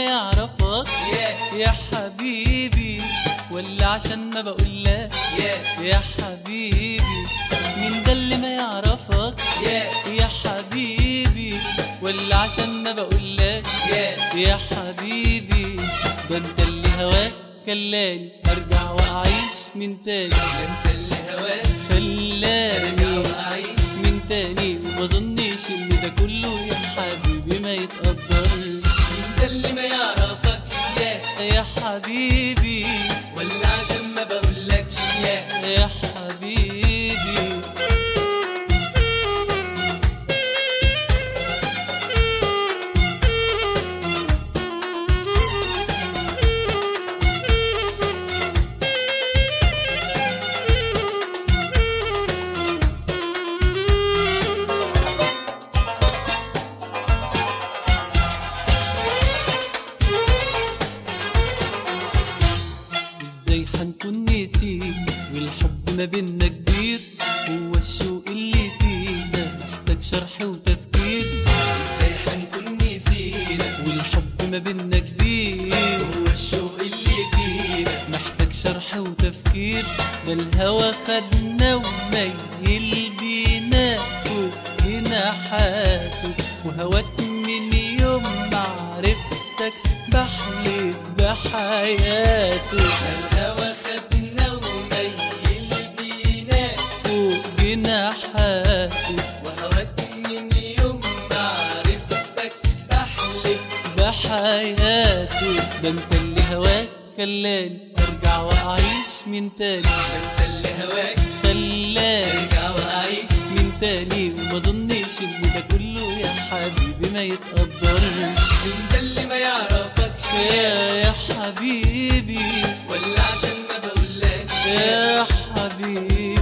يعرفكش Yeah. يا حبيبي ولا عشان ما بقولك Yeah. يا حبيبي مين ده اللي ما يعرفكش Yeah. يا حبيبي ولا عشان ما بقولك Yeah. يا حبيبي ده انت اللي هواك خلاني ارجع واعيش من تاني انت اللي هواك خلاني ارجع واعيش من تاني وما ظنيش ان ده كله يا حبيبي ما يتقدرش انت اللي ما يعرفكش يا يا حبيبي ولا عشان ما بقولكش يا يا حبيبي ازاي حنكون نسيت والحب ما بينا كبير هو الشوق اللي فينا محتاج شرح وتفكير ازاي حنكون نسينا والحب ما بينا كبير هو الشوق اللي فينا محتاج شرح وتفكير ده الهوى خدنا وميل بينا فوق جناحاته وهواك من يوم ما عرفتك بحلف بحياته الهوى خدنا وميل بينا فوق جناحاته وهواك من يوم ما عرفتك بحلف بحياته ده انت اللي هواك خلاني ارجع واعيش من تاني انت اللي هواك خلاني ارجع واعيش من تاني وما ظنيش ان ده كله يا حبيبي ما يتقدرش انت اللي ما يعرفكش يا يا حبيبي ولا عشان ما بقولكش يا حبيبي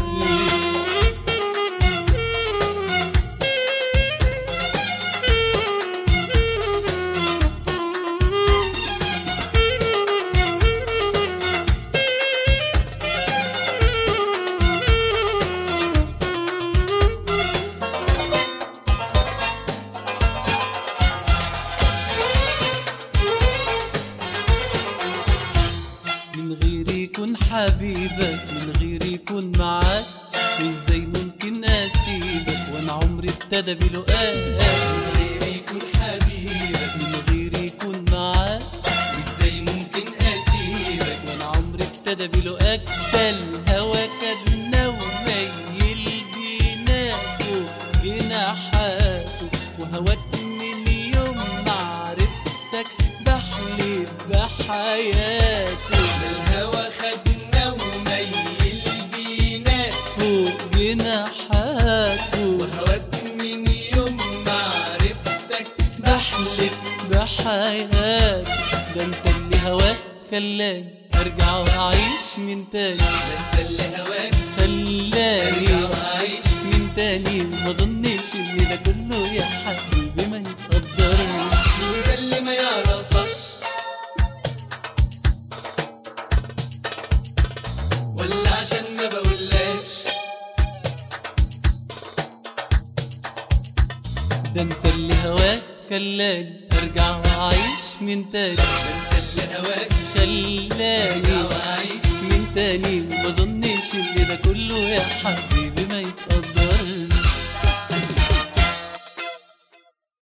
من غير يكون حبيبك من غير يكون معاك وازاي ممكن اسيبك وانا عمري ابتدى بلقاك من غير يكون حبيبك من غير يكون معاك ازاي ممكن اسيبك وانا عمري ابتدى بلقاك ده الهوى خدنا وميل بينا فوق جناحاته وهواك من يوم ما عرفتك بحلف بحياته الهوى خدنا وميل بينا فوق جناحاته وهواك من يوم ما عرفتك بحلف بحياته ده انت اللي هواك خلاني ارجع واعيش من تاني انت اللي هواك خلاني ارجع واعيش من تاني وما ظنيش ان ده كله يا حبيبي ما يتقدرش انت اللي ما يعرفكش ولا عشان ما بقولكش ده انت اللي هواك خلاني ارجع واعيش من تاني انت اللي هواك خلاني ارجع واعيش من تاني وما ظنيش ان ده كله يا حبيبي